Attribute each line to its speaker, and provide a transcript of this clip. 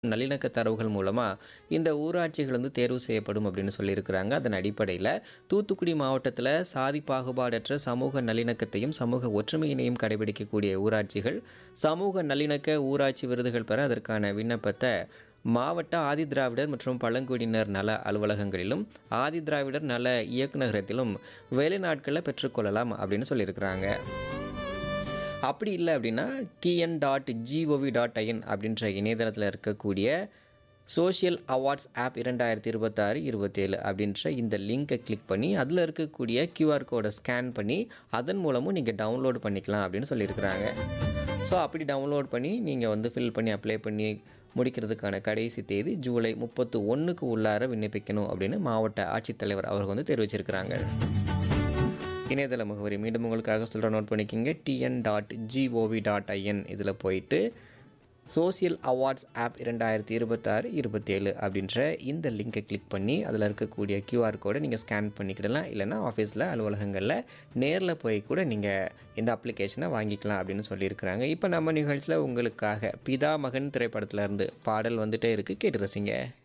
Speaker 1: நல்லிணக்க தரவுகள் மூலமாக இந்த ஊராட்சிகள் வந்து தேர்வு செய்யப்படும் அப்படின்னு சொல்லியிருக்கிறாங்க அதன் அடிப்படையில் தூத்துக்குடி மாவட்டத்தில் சாதி பாகுபாடற்ற சமூக நல்லிணக்கத்தையும் சமூக ஒற்றுமையினையும் கடைபிடிக்கக்கூடிய ஊராட்சிகள் சமூக நல்லிணக்க ஊராட்சி விருதுகள் பெற அதற்கான விண்ணப்பத்தை மாவட்ட ஆதிதிராவிடர் மற்றும் பழங்குடியினர் நல அலுவலகங்களிலும் ஆதிதிராவிடர் நல இயக்குநரகத்திலும் வேலை நாட்களில் பெற்றுக்கொள்ளலாம் அப்படின்னு சொல்லியிருக்கிறாங்க அப்படி இல்லை அப்படின்னா TN dot GOV dot IN அப்படின்ற இணையதளத்தில் இருக்கக்கூடிய சோஷியல் அவார்ட்ஸ் ஆப் இரண்டாயிரத்தி இருபத்தாறு இருபத்தேழு அப்படின்ற இந்த லிங்கை கிளிக் பண்ணி அதில் இருக்கக்கூடிய கியூஆர் கோடை ஸ்கேன் பண்ணி அதன் மூலமும் நீங்கள் டவுன்லோட் பண்ணிக்கலாம் அப்படின்னு சொல்லியிருக்கிறாங்க ஸோ அப்படி டவுன்லோட் பண்ணி நீங்கள் வந்து ஃபில் பண்ணி அப்ளை பண்ணி முடிக்கிறதுக்கான கடைசி தேதி ஜூலை முப்பத்து ஒன்றுக்கு உள்ளார விண்ணப்பிக்கணும் அப்படின்னு மாவட்ட ஆட்சித்தலைவர் அவர் வந்து தெரிவிச்சிருக்கிறாங்க இணையதள முகவரி மீண்டும் உங்களுக்காக சொல்கிற நோட் பண்ணிக்கிங்க TN dot GOV dot IN இதில் போயிட்டு சோசியல் அவார்ட்ஸ் ஆப் இரண்டாயிரத்தி இருபத்தாறு இருபத்தேழு அப்படின்ற இந்த லிங்கை கிளிக் பண்ணி அதில் இருக்கக்கூடிய கியூஆர் கோடை நீங்கள் ஸ்கேன் பண்ணிக்கிடலாம் இல்லைனா ஆஃபீஸில் அலுவலகங்களில் நேரில் போய் கூட நீங்கள் இந்த அப்ளிகேஷனை வாங்கிக்கலாம் அப்படின்னு சொல்லியிருக்கிறாங்க இப்போ நம்ம நிகழ்ச்சியில் உங்களுக்காக பிதா மகன் திரைப்படத்துல இருந்து பாடல் வந்துட்டே இருக்குது கேட்டு ரசிங்க